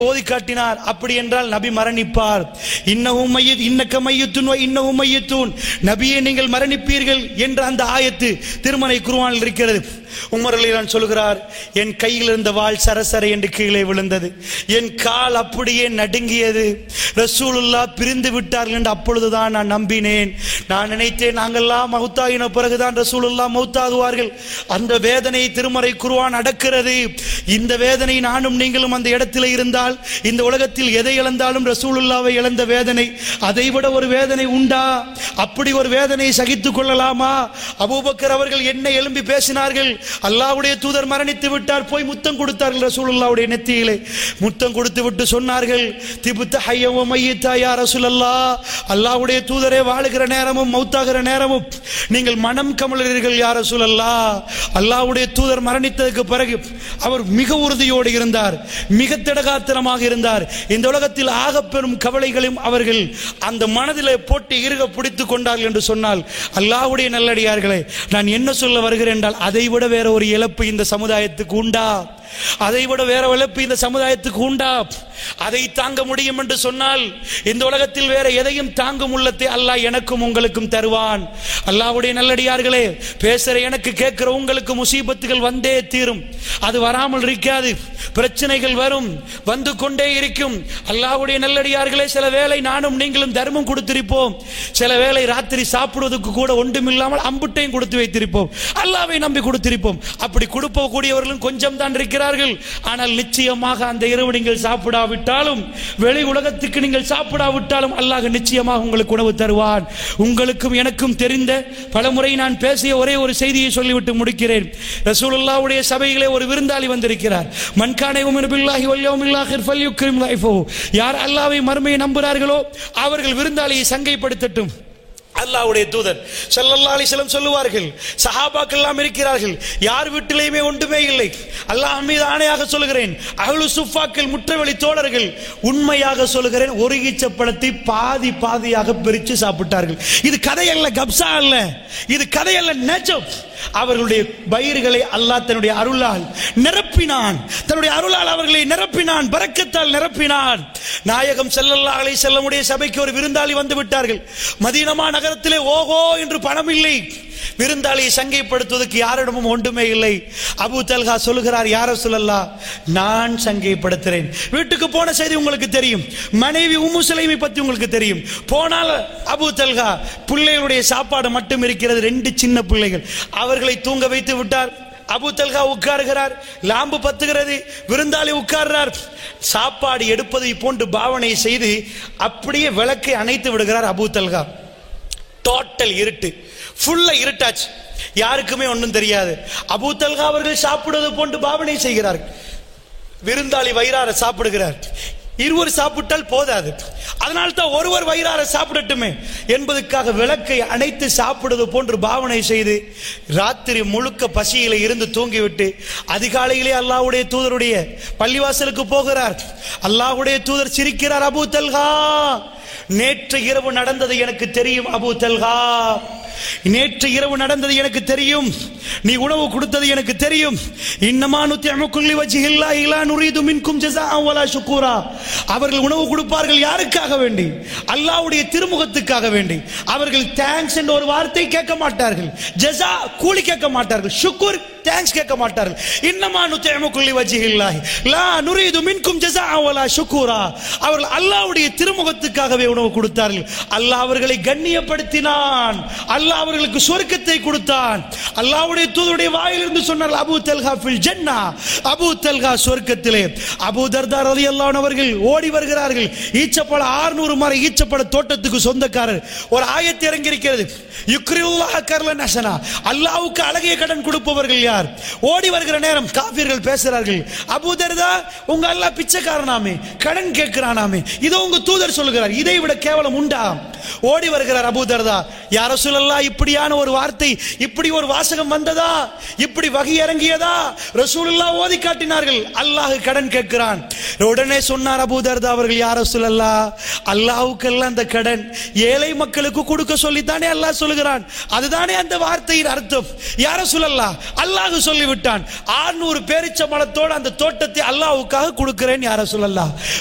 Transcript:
ஓதி காட்டினார் அப்படி என்றால் நபி மரணிப்பார் இன்னவும் மையத் இன்னக்க மையத்துன் இன்னவும் மையத்தூன் நபியே நீங்கள் மரணிப்பீர்கள் என்ற அந்த ஆயத்து திருமலை குருவானில் இருக்கிறது உமர் அலிலான் சொல்கிறார் என் கையில் இருந்த வாள் சரசர என்று கீழே விழுந்தது என் கால் அப்படியே நடுங்கியது ரசூலுல்லா பிரிந்து விட்டார்கள் என்று அப்பொழுதுதான் நான் நம்பினேன் நான் நினைத்தேன் நாங்கெல்லாம் மௌத்தாகின பிறகுதான் ரசூலுல்லா மௌத்தாகுவார்கள் அந்த வேதனை திருமறை குருவான் அடக்கிறது இந்த வேதனை நானும் நீங்களும் அந்த இடத்தில் இருந்தால் இந்த உலகத்தில் எதை இழந்தாலும் ரசூலுல்லாவை இழந்த வேதனை அதை விட ஒரு வேதனை உண்டா அப்படி ஒரு வேதனையை சகித்துக் கொள்ளலாமா அபூபக்கர் அவர்கள் என்ன எழும்பி பேசினார்கள் அல்லாஹ்வுடைய தூதர் மரணித்து விட்டார் போய் முத்தம் கொடுத்தார்கள் ரசூலுல்லாவுடைய நெத்தியிலே முத்தம் கொடுத்து விட்டு சொன்னார்கள் திபுத்த ஹையவ மையத்தா யா ரசூலல்லா அல்லாஹ்வுடைய தூதரே வாழுகிற நேரமும் மௌத்தாகிற நேரமும் நீங்கள் மனம் கமலர்கள் யா ரசூலல்லா அல்லாஹ்வுடைய தூதர் மரணித்ததுக்கு பிறகு அவர் மிக உறுதியோடு இருந்தார் மிக திடகாத்திரமாக இருந்தார் இந்த உலகத்தில் ஆகப்பெரும் கவலைகளையும் அவர்கள் அந்த மனதிலே போட்டு இறுக பிடித்துக் கொண்டார்கள் என்று சொன்னால் அல்லாஹ்வுடைய நல்லடியார்களே நான் என்ன சொல்ல வருகிறேன் என்றால் அதை விட வேற ஒரு இழப்பு இந்த சமுதாயத்துக்கு உண்டா அதை விட வேற இழப்பு இந்த சமுதாயத்துக்கு உண்டா அதை தாங்க முடியும் என்று சொன்னால் இந்த உலகத்தில் வேற எதையும் தாங்கும் உள்ளத்தை அல்லாஹ் எனக்கும் உங்களுக்கும் தருவான் அல்லாஹ்வுடைய நல்லடியார்களே பேசுற எனக்கு கேட்கிற உங்களுக்கு முசீபத்துகள் வந்தே தீரும் அது வராமல் இருக்காது பிரச்சனைகள் வரும் வந்து கொண்டே இருக்கும் அல்லாஹ்வுடைய நல்லடியார்களே சில வேளை நானும் நீங்களும் தர்மம் கொடுத்திருப்போம் சில வேளை ராத்திரி சாப்பிடுவதற்கு கூட ஒன்றுமில்லாமல் அம்புட்டையும் கொடுத்து வைத்திருப்போம் அல்லாவை நம்பி கொடுத்திருப்போம் அப்படி கொடுப்ப கூடியவர்களும் கொஞ்சம் தான் இருக்கிறார்கள் ஆனால் நிச்சயமாக அந்த இரவு நீங்கள் சாப்பிடாவிட்டாலும் வெளி உலகத்துக்கு நீங்கள் சாப்பிடாவிட்டாலும் அல்லாஹ் நிச்சயமாக உங்களுக்கு உணவு தருவான் உங்களுக்கும் எனக்கும் தெரிந்த பலமுறை நான் பேசிய ஒரே ஒரு செய்தியை சொல்லிவிட்டு முடிக்கிறேன் ரசூலுல்லாவுடைய சபையிலே ஒரு விருந்தாளி வந்திருக்கிறார் மன்கானை உமர் பில்லாஹி வல்யவுமில்லாஹிர் ஃபல்யுக்ரிம் லைஃபஹு யார் அல்லாஹ்வை மறுமையை நம்புகிறார்களோ அவர்கள் விருந்தாளியை சங்கைப்படுத்தட்டும் அல்லாஹ்வுடைய தூதர் ஸல்லல்லாஹு அலைஹி வஸல்லம் சொல்லுவார்கள் சஹாபாக்கள் எல்லாம் இருக்கிறார்கள் யார் வீட்டிலேயுமே ஒன்றுமே இல்லை அல்லாஹ் மீது ஆணையாக சொல்கிறேன் அஹ்லு சுஃபாக்கள் முற்றவெளி தோழர்கள் உண்மையாக சொல்கிறேன் ஒரு ஈச்சப்பழத்தை பாதி பாதியாக பிரித்து சாப்பிட்டார்கள் இது கதையல்ல கப்சா அல்ல இது கதையல்ல நெஜம் அவர்களுடைய வயிறுகளை அல்லாஹ் தன்னுடைய அருளால் நிரப்பினான் தன்னுடைய அருளால் அவர்களை நிரப்பினான் பரக்கத்தால் நிரப்பினான் நாயகம் செல்லல்லா அலை செல்லமுடைய சபைக்கு ஒரு விருந்தாளி வந்து விட்டார்கள் மதீனமா நகரத்திலே ஓஹோ என்று பணம் இல்லை விருந்தாளியை சங்கைப்படுத்துவதற்கு யாரிடமும் ஒன்றுமே இல்லை அபு தல்கா சொல்லுகிறார் யார சொல்லல்லா நான் சங்கைப்படுத்துறேன் வீட்டுக்கு போன செய்தி உங்களுக்கு தெரியும் மனைவி உம்மு சுலைமை பத்தி உங்களுக்கு தெரியும் போனால் அபு தல்கா பிள்ளைகளுடைய சாப்பாடு மட்டும் இருக்கிறது ரெண்டு சின்ன பிள்ளைகள் அவர்களை தூங்க வைத்து விட்டார் அபு தல்கா உட்காருகிறார் லாம்பு பத்துகிறது விருந்தாளி உட்கார்றார் சாப்பாடு எடுப்பதை போன்று பாவனை செய்து அப்படியே விளக்கை அணைத்து விடுகிறார் அபு தல்கா டோட்டல் இருட்டு ஃபுல்லா இருட்டாச்சு யாருக்குமே ஒன்றும் தெரியாது அபூ தல்கா அவர்கள் சாப்பிடுவது போன்று பாவனை செய்கிறார்கள் விருந்தாளி வயிறார சாப்பிடுகிறார் இருவர் சாப்பிட்டால் போதாது அதனால் தான் ஒருவர் வயிறார சாப்பிடட்டுமே என்பதற்காக விளக்கை அணைத்து சாப்பிடுவது போன்று பாவனை செய்து ராத்திரி முழுக்க பசியில இருந்து தூங்கிவிட்டு அதிகாலையிலே அல்லாஹ்வுடைய தூதருடைய பள்ளிவாசலுக்கு போகிறார் அல்லாஹ்வுடைய தூதர் சிரிக்கிறார் அபூ தல்கா நேற்று இரவு நடந்தது எனக்கு தெரியும் அபூ தல்கா நேற்று இரவு நடந்தது எனக்கு தெரியும் நீ உணவு கொடுத்தது எனக்கு தெரியும் இன்னமா நுத்தியமுக்குள்ளி வச்சு இல்லா இல்லா நுரீது மின்கும் ஜஸா வலா ஷுக்கூரா அவர்கள் உணவு கொடுப்பார்கள் யாருக்காக வேண்டி அல்லாஹ்வுடைய திருமுகத்துக்காக வேண்டி அவர்கள் தேங்க்ஸ் என்ற ஒரு வார்த்தை கேட்க மாட்டார்கள் ஜஸா கூலி கேட்க மாட்டார்கள் ஷுக்கூர் தேங்க்ஸ் கேட்க மாட்டார்கள் இன்னமா நுத்தியமுக்குள்ளி வச்சு இல்லாஹி லா நுரீது மின்கும் ஜஸா வலா ஷுக்கூரா அவர்கள் அல்லாஹ்வுடைய திருமுகத்துக்காகவே உணவு கொடுத்தார்கள் அல்லாஹ் அவர்களை கண்ணியப்படுத்தினான் அல்லாஹ் அவர்களுக்கு சொர்க்கத்தை கொடுத்தான் அல்லாஹ்வுடைய தூதருடைய வாயிலிருந்து சொன்னார் அபூ தல்ஹா ஃபில் ஜன்னா அபூ தல்ஹா சொர்க்கத்திலே அபூ தர்தா ரலியல்லாஹு அவர்கள் ஓடி வருகிறார்கள் ஈச்சப்பழ 600 மர ஈச்சப்பழ தோட்டத்துக்கு சொந்தக்காரர் ஒரு ஆயத்து இறங்கி இருக்கிறது யுக்ரியுல்லாஹ் கர்ல நசனா அல்லாஹ்வுக்கு அழகிய கடன் கொடுப்பவர்கள் யார் ஓடி வருகிற நேரம் காஃபிர்கள் பேசுகிறார்கள் அபூ தர்தா உங்க அல்லாஹ் பிச்சைக்காரனாமே கடன் கேட்கிறானாமே இதோ உங்க தூதர் சொல்லுகிறார் இதை விட கேவலம் உண்டா ஓடி வருகிறார் அபூதர்தா யார சொல்லலாம் இப்படியான ஒரு வார்த்தை இப்படி ஒரு வாசகம் வந்ததா இப்படி வகை இறங்கியதா ரசூலுல்லா ஓதி காட்டினார்கள் அல்லாஹ் கடன் கேட்கிறான் உடனே சொன்னார் அபூதர்தா அவர்கள் யார சொல்லல்லா அல்லாஹ்வுக்கெல்லாம் அந்த கடன் ஏழை மக்களுக்கு கொடுக்க சொல்லித்தானே அல்லாஹ் சொல்லுகிறான் அதுதானே அந்த வார்த்தையின் அர்த்தம் யார சொல்லலாம் அல்லாஹ் சொல்லிவிட்டான் ஆறுநூறு பேரிச்ச மலத்தோடு அந்த தோட்டத்தை அல்லாஹ்வுக்காக கொடுக்கிறேன் யார சொல்லலாம்